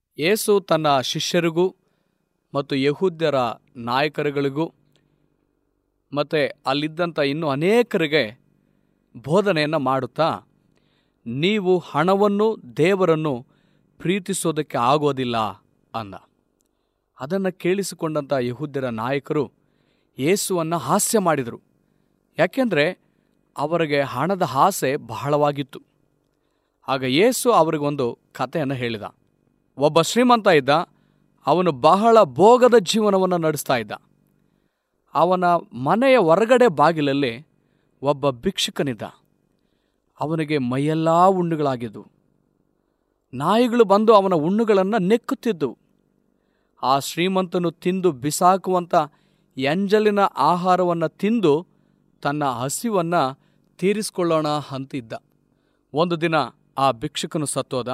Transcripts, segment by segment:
ಯೇಸು ತನ್ನ ಶಿಷ್ಯರಿಗೂ ಮತ್ತು ಯಹೂದ್ಯರ ನಾಯಕರುಗಳಿಗೂ ಮತ್ತು ಅಲ್ಲಿದ್ದಂಥ ಇನ್ನೂ ಅನೇಕರಿಗೆ ಬೋಧನೆಯನ್ನು ಮಾಡುತ್ತಾ ನೀವು ಹಣವನ್ನು ದೇವರನ್ನು ಪ್ರೀತಿಸೋದಕ್ಕೆ ಆಗೋದಿಲ್ಲ ಅಂದ ಅದನ್ನು ಕೇಳಿಸಿಕೊಂಡಂಥ ಯಹೂದ್ಯರ ನಾಯಕರು ಯೇಸುವನ್ನು ಹಾಸ್ಯ ಮಾಡಿದರು ಯಾಕೆಂದರೆ ಅವರಿಗೆ ಹಣದ ಆಸೆ ಬಹಳವಾಗಿತ್ತು ಆಗ ಯೇಸು ಅವರಿಗೊಂದು ಕಥೆಯನ್ನು ಹೇಳಿದ ಒಬ್ಬ ಶ್ರೀಮಂತ ಇದ್ದ ಅವನು ಬಹಳ ಭೋಗದ ಜೀವನವನ್ನು ನಡೆಸ್ತಾ ಇದ್ದ ಅವನ ಮನೆಯ ಹೊರಗಡೆ ಬಾಗಿಲಲ್ಲಿ ಒಬ್ಬ ಭಿಕ್ಷುಕನಿದ್ದ ಅವನಿಗೆ ಮೈಯೆಲ್ಲಾ ಹುಣ್ಣುಗಳಾಗಿದ್ದವು ನಾಯಿಗಳು ಬಂದು ಅವನ ಹುಣ್ಣುಗಳನ್ನು ನೆಕ್ಕುತ್ತಿದ್ದವು ಆ ಶ್ರೀಮಂತನು ತಿಂದು ಬಿಸಾಕುವಂಥ ಎಂಜಲಿನ ಆಹಾರವನ್ನು ತಿಂದು ತನ್ನ ಹಸಿವನ್ನು ತೀರಿಸಿಕೊಳ್ಳೋಣ ಅಂತಿದ್ದ ಒಂದು ದಿನ ಆ ಭಿಕ್ಷುಕನು ಸತ್ತೋದ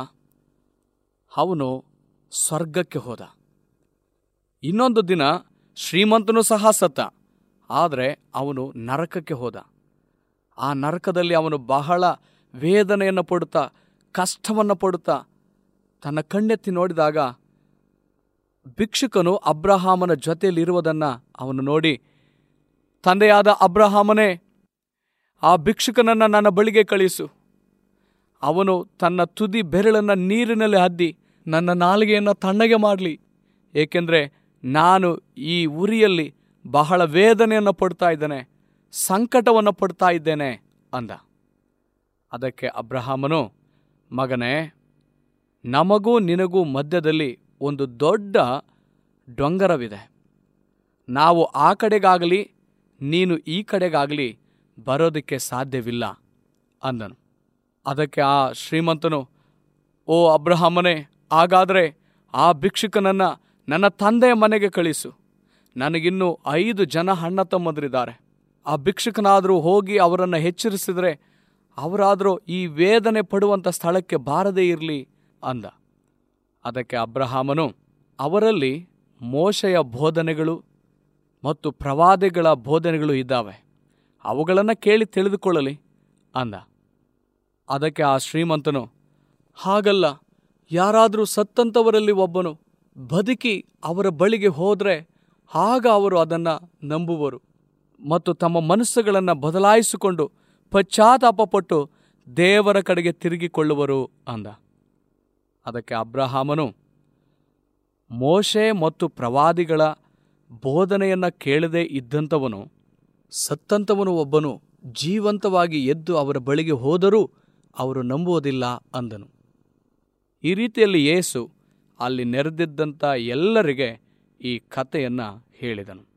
ಅವನು ಸ್ವರ್ಗಕ್ಕೆ ಹೋದ ಇನ್ನೊಂದು ದಿನ ಶ್ರೀಮಂತನು ಸಹ ಸತ್ತ ಆದರೆ ಅವನು ನರಕಕ್ಕೆ ಹೋದ ಆ ನರಕದಲ್ಲಿ ಅವನು ಬಹಳ ವೇದನೆಯನ್ನು ಪಡುತ್ತಾ ಕಷ್ಟವನ್ನು ಪಡುತ್ತಾ ತನ್ನ ಕಣ್ಣೆತ್ತಿ ನೋಡಿದಾಗ ಭಿಕ್ಷುಕನು ಅಬ್ರಹಾಮನ ಜೊತೆಯಲ್ಲಿರುವುದನ್ನು ಅವನು ನೋಡಿ ತಂದೆಯಾದ ಅಬ್ರಹಾಮನೇ ಆ ಭಿಕ್ಷುಕನನ್ನು ನನ್ನ ಬಳಿಗೆ ಕಳಿಸು ಅವನು ತನ್ನ ತುದಿ ಬೆರಳನ್ನು ನೀರಿನಲ್ಲಿ ಹದ್ದಿ ನನ್ನ ನಾಲಿಗೆಯನ್ನು ತಣ್ಣಗೆ ಮಾಡಲಿ ಏಕೆಂದರೆ ನಾನು ಈ ಉರಿಯಲ್ಲಿ ಬಹಳ ವೇದನೆಯನ್ನು ಪಡ್ತಾ ಇದ್ದೇನೆ ಸಂಕಟವನ್ನು ಪಡ್ತಾ ಇದ್ದೇನೆ ಅಂದ ಅದಕ್ಕೆ ಅಬ್ರಹಾಮನು ಮಗನೇ ನಮಗೂ ನಿನಗೂ ಮಧ್ಯದಲ್ಲಿ ಒಂದು ದೊಡ್ಡ ಡೊಂಗರವಿದೆ ನಾವು ಆ ಕಡೆಗಾಗಲಿ ನೀನು ಈ ಕಡೆಗಾಗಲಿ ಬರೋದಕ್ಕೆ ಸಾಧ್ಯವಿಲ್ಲ ಅಂದನು ಅದಕ್ಕೆ ಆ ಶ್ರೀಮಂತನು ಓ ಅಬ್ರಹಾಮನೇ ಹಾಗಾದರೆ ಆ ಭಿಕ್ಷುಕನನ್ನು ನನ್ನ ತಂದೆಯ ಮನೆಗೆ ಕಳಿಸು ನನಗಿನ್ನೂ ಐದು ಜನ ಅಣ್ಣ ತಮ್ಮಂದಿರಿದ್ದಾರೆ ಆ ಭಿಕ್ಷುಕನಾದರೂ ಹೋಗಿ ಅವರನ್ನು ಎಚ್ಚರಿಸಿದರೆ ಅವರಾದರೂ ಈ ವೇದನೆ ಪಡುವಂಥ ಸ್ಥಳಕ್ಕೆ ಬಾರದೇ ಇರಲಿ ಅಂದ ಅದಕ್ಕೆ ಅಬ್ರಹಾಮನು ಅವರಲ್ಲಿ ಮೋಶೆಯ ಬೋಧನೆಗಳು ಮತ್ತು ಪ್ರವಾದಿಗಳ ಬೋಧನೆಗಳು ಇದ್ದಾವೆ ಅವುಗಳನ್ನು ಕೇಳಿ ತಿಳಿದುಕೊಳ್ಳಲಿ ಅಂದ ಅದಕ್ಕೆ ಆ ಶ್ರೀಮಂತನು ಹಾಗಲ್ಲ ಯಾರಾದರೂ ಸತ್ತಂಥವರಲ್ಲಿ ಒಬ್ಬನು ಬದುಕಿ ಅವರ ಬಳಿಗೆ ಹೋದರೆ ಆಗ ಅವರು ಅದನ್ನು ನಂಬುವರು ಮತ್ತು ತಮ್ಮ ಮನಸ್ಸುಗಳನ್ನು ಬದಲಾಯಿಸಿಕೊಂಡು ಪಶ್ಚಾತ್ತಾಪಪಟ್ಟು ದೇವರ ಕಡೆಗೆ ತಿರುಗಿಕೊಳ್ಳುವರು ಅಂದ ಅದಕ್ಕೆ ಅಬ್ರಹಾಮನು ಮೋಶೆ ಮತ್ತು ಪ್ರವಾದಿಗಳ ಬೋಧನೆಯನ್ನು ಕೇಳದೆ ಇದ್ದಂಥವನು ಸತ್ತಂಥವನು ಒಬ್ಬನು ಜೀವಂತವಾಗಿ ಎದ್ದು ಅವರ ಬಳಿಗೆ ಹೋದರೂ ಅವರು ನಂಬುವುದಿಲ್ಲ ಅಂದನು ಈ ರೀತಿಯಲ್ಲಿ ಯೇಸು ಅಲ್ಲಿ ನೆರೆದಿದ್ದಂಥ ಎಲ್ಲರಿಗೆ ಈ ಕಥೆಯನ್ನು ಹೇಳಿದನು